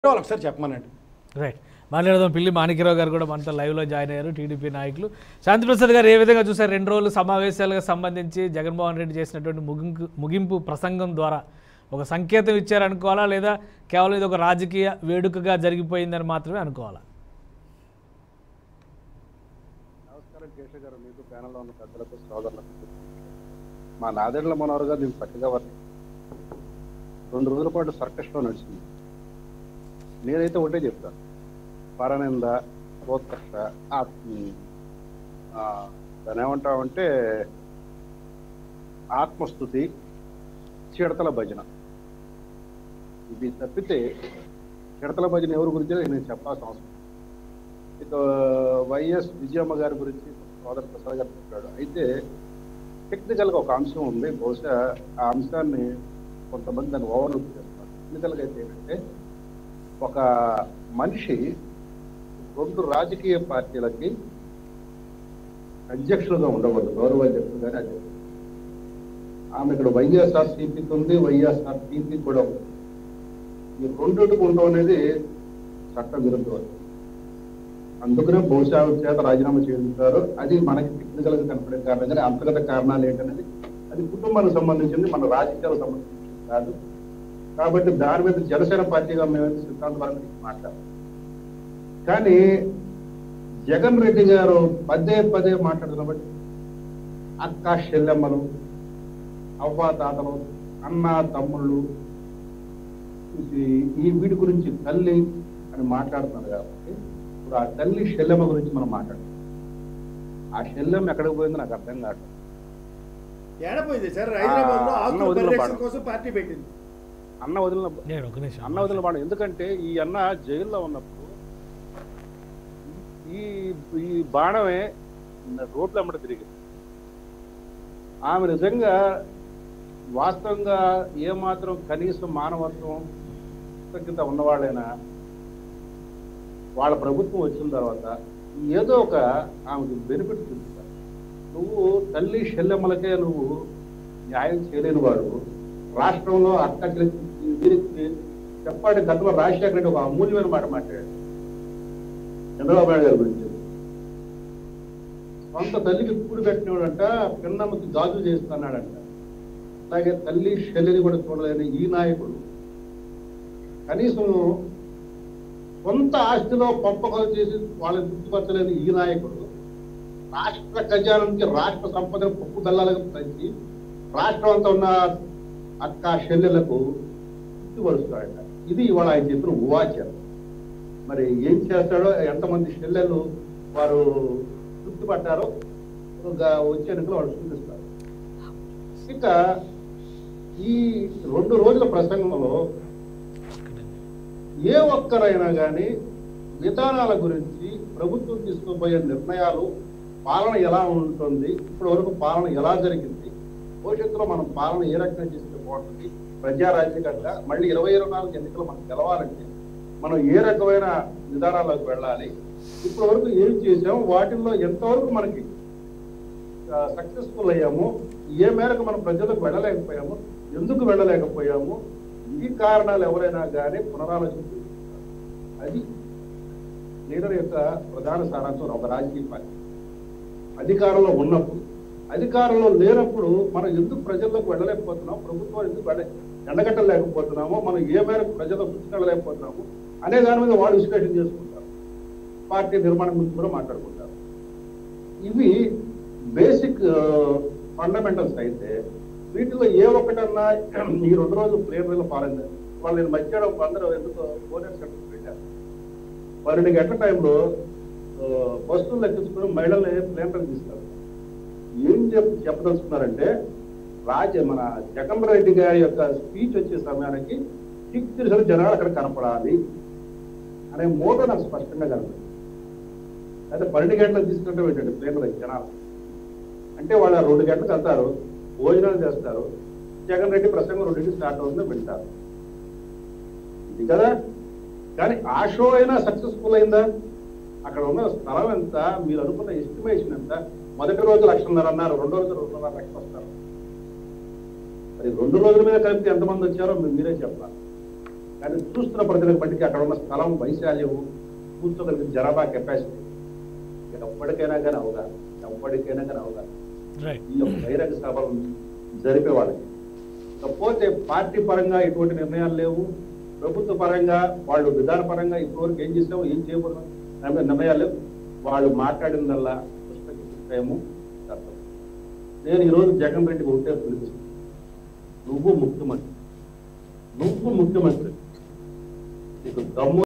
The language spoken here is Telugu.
వాళ్ళు ఒకసారి చెప్పమనండి రైట్ మాట్లాడదాం పిల్లి మాణిక్యరావు గారు కూడా మనతో లైవ్లో జాయిన్ అయ్యారు టీడీపీ నాయకులు శాంతిప్రసాద్ గారు ఏ విధంగా చూసారు రెండు రోజులు సమావేశాలకు సంబంధించి జగన్మోహన్ రెడ్డి చేసినటువంటి ముగింపు ముగింపు ప్రసంగం ద్వారా ఒక సంకేతం ఇచ్చారనుకోవాలా లేదా కేవలం ఇది ఒక రాజకీయ వేడుకగా జరిగిపోయిందని మాత్రమే అనుకోవాలా నమస్కారం కేశవ్ గారు మీకు ప్యానల్లో ఉన్న పెద్దలకు సోదరులకు మా నాదెండ్ల మనోహర్ గారు నేను చక్కగా వర్ణి రెండు రోజుల పాటు సర్కస్లో నడిచింది నేనైతే ఒకటే చెప్తాను పరనింద ప్రోత్కర్ష ఆత్మ ఆ, దాన్ని ఏమంటామంటే ఆత్మస్థుతి చిడతల భజన ఇది తప్పితే చిడతల భజన ఎవరి గురించి నేను చెప్పాల్సిన అవసరం లేదు. ఇక వైఎస్ విజయమ్మ గారి గురించి సోదర ప్రసాద్ గారు చెప్పాడు అయితే టెక్నికల్గా ఒక అంశం ఉంది బహుశా ఆ అంశాన్ని కొంతమంది దాన్ని ఓవర్లుక్ చేస్తారు టెక్నికల్గా అయితే ఏంటంటే ఒక మనిషి రెండు రాజకీయ పార్టీలకి అధ్యక్షులుగా ఉండకూడదు గౌరవ అధ్యక్షులు కానీ అధ్యక్షులు ఆమె ఇక్కడ వైఎస్ఆర్ సిపికి ఉంది వైఎస్ఆర్ టీపీ కూడా ఉంది ఈ రెండింటికి ఉండడం అనేది చట్ట విరుద్ధం అందుకనే బహుశా ఆమె చేత రాజీనామా చేయించారు అది మనకి టెక్నికల్ గా కనపడే కారణం కానీ అంతర్గత కారణాలు ఏంటనేది అది కుటుంబానికి సంబంధించింది మన రాజకీయాలకు సంబంధించింది కాదు కాబట్టి దాని మీద జనసేన పార్టీగా మేము సిద్ధాంతపరంగా మాట్లాడాం కానీ జగన్ రెడ్డి గారు పదే పదే మాట్లాడుతున్న బట్టి అక్క చెల్లెమ్మలు అవ్వ తాతలు అన్న తమ్ముళ్ళు ఇది ఈ వీడి గురించి తల్లి అని మాట్లాడుతున్నారు కాబట్టి ఇప్పుడు ఆ తల్లి శల్యమ్మ గురించి మనం మాట్లాడుతాం ఆ శల్యం ఎక్కడికి పోయిందో నాకు అర్థం కాదు ఏడపోయింది సార్ హైదరాబాద్ లో ఆ, అన్న ఆస్తుల వదిలిన పరిరక్షణ పాడు. కోసం పార్టీ పెట్టింది అన్న వదిలిన నేను ఒక నిమిషం అన్న వదిలిన బాణం ఎందుకంటే ఈ అన్న జైల్లో ఉన్నప్పుడు ఈ ఈ బాణమే రోడ్ల అమ్మట తిరిగింది ఆమె నిజంగా వాస్తవంగా ఏమాత్రం కనీసం మానవత్వం కృతజ్ఞత ఉన్నవాళ్ళైనా వాళ్ళ ప్రభుత్వం వచ్చిన తర్వాత ఏదో ఒక ఆమెకు బెనిఫిట్ చూపిస్తారు నువ్వు తల్లి శల్యమ్మలకే నువ్వు న్యాయం చేయలేని వాడు రాష్ట్రంలో అక్క చెల్లి- వీరికి చెప్పాడు గతంలో రాజశేఖర రెడ్డి ఒక అమూల్యమైన మాట మాట్లాడాడు చంద్రబాబు నాయుడు గారి గురించి సొంత తల్లికి కూడి పెట్టినాడంట పిన్నమ్మకి గాజు చేస్తున్నాడంట అలాగే తల్లి శల్లిని కూడా చూడలేని ఈ నాయకుడు కనీసం సొంత ఆస్తిలో పంపకాలు చేసి వాళ్ళని గుర్తుపరచలేని ఈ నాయకుడు రాష్ట్ర ఖజానా నుంచి రాష్ట్ర సంపదను పప్పు బెల్లాలకు పంచి రాష్ట్రం అంతా ఉన్న అక్క చెల్లెలకు గుర్తుపరుస్తాడట ఇది ఇవాళ ఆయన చెప్పిన ఉవాచారం మరి ఏం చేస్తాడో ఎంతమంది చెల్లెలు వారు గుర్తుపట్టారో ఒక వచ్చే ఎన్నికలు వాళ్ళు చూపిస్తారు ఇక ఈ రెండు రోజుల ప్రసంగంలో ఏ ఒక్కరైనా కానీ విధానాల గురించి ప్రభుత్వం తీసుకోబోయే నిర్ణయాలు పాలన ఎలా ఉంటుంది ఇప్పటి వరకు పాలన ఎలా జరిగింది భవిష్యత్తులో మనం పాలన ఏ రకంగా చేస్తే బాగుంటుంది ప్రజారాజ్యకంగా మళ్ళీ ఇరవై ఇరవై నాలుగు ఎన్నికలు మనం గెలవాలంటే మనం ఏ రకమైన విధానాలకు వెళ్ళాలి ఇప్పటి వరకు ఏం చేసాం వాటిల్లో ఎంతవరకు మనకి సక్సెస్ఫుల్ అయ్యాము ఏ మేరకు మనం ప్రజలకు వెళ్ళలేకపోయాము ఎందుకు వెళ్ళలేకపోయాము ఈ కారణాలు ఎవరైనా కానీ పునరాలోచించి అది లీడర్ యొక్క ప్రధాన సారాంశం ఒక రాజకీయ పార్టీ అధికారంలో ఉన్నప్పుడు అధికారంలో లేనప్పుడు మనం ఎందుకు ప్రజల్లోకి వెళ్ళలేకపోతున్నాం ప్రభుత్వం ఎందుకు వెళ్ళ ఎండగట్టలేకపోతున్నామో మనం ఏ మేరకు ప్రజల్లో పుచ్చుకెళ్ళలేకపోతున్నాము అనే దాని మీద వాళ్ళు విశ్లేషణ చేసుకుంటారు పార్టీ నిర్మాణం గురించి కూడా మాట్లాడుకుంటారు ఇవి బేసిక్ ఫండమెంటల్స్ అయితే వీటిలో ఏ ఒక్కటన్నా ఈ రెండు రోజులు ప్లేయర్లు పాలింది వాళ్ళు నేను మధ్యాహ్నం అందరూ ఎందుకు బోనస్ సెంటర్ పెట్టారు పన్నెండు గంటల టైంలో ఆ, బస్సులు ఎక్కించుకుని మహిళల్ని ప్లేన్ తీస్తారు ఏం చెప్ చెప్పదలుచుకున్నారంటే రాజ మన జగన్ రెడ్డి గారి యొక్క స్పీచ్ వచ్చే సమయానికి సిక్స్ తిరిసిన జనాలు అక్కడ కనపడాలి అనే మోటో నాకు స్పష్టంగా కనపడింది అయితే పన్నెండు గంటలకు తీసుకుంటే పెట్టండి ప్లేన్లో జనాలు అంటే వాళ్ళు ఆ రెండు గంటలకు వెళ్తారు భోజనాలు చేస్తారు జగన్ రెడ్డి ప్రసంగం రెండింటికి స్టార్ట్ అవుతుందో వింటారు ఇది కదా కానీ ఆ షో అయినా సక్సెస్ఫుల్ అయిందా అక్కడ ఉన్న స్థలం ఎంత మీరు అనుకున్న ఎస్టిమేషన్ ఎంత మొదటి రోజు లక్షన్నర అన్నారు రెండో రోజు రెండున్నర లక్షలు వస్తారు మరి రెండు రోజుల మీద కలిపితే ఎంతమంది వచ్చారో మీ- మీరే చెప్పాలి కానీ చూస్తున్న ప్రజలకు బట్టికి అక్కడ ఉన్న స్థలం వైశాల్యము కూర్చోగలిగిన జనాభా కెపాసిటీ ఎప్పటికైనా కానీ అవగాహన ఎప్పటికైనా కానీ అవగాహన రైట్ ఈ యొక్క బహిరంగ సభలు జరిపే వాళ్ళకి ఇకపోతే పార్టీ పరంగా ఎటువంటి నిర్ణయాలు లేవు ప్రభుత్వ పరంగా వాళ్ళు విధాన పరంగా ఇప్పటివరకు ఏం చేసాము ఏం చేయకూడదు అనే నిర్ణయాలు లేవు వాళ్ళు మాట్లాడిందల్లా పుస్తకము నేను ఈరోజు జగన్ రెడ్డికి ఒకటే పిలిపిస్తాను నువ్వు ముఖ్యమంత్రి నువ్వు ముఖ్యమంత్రి నీకు దమ్ము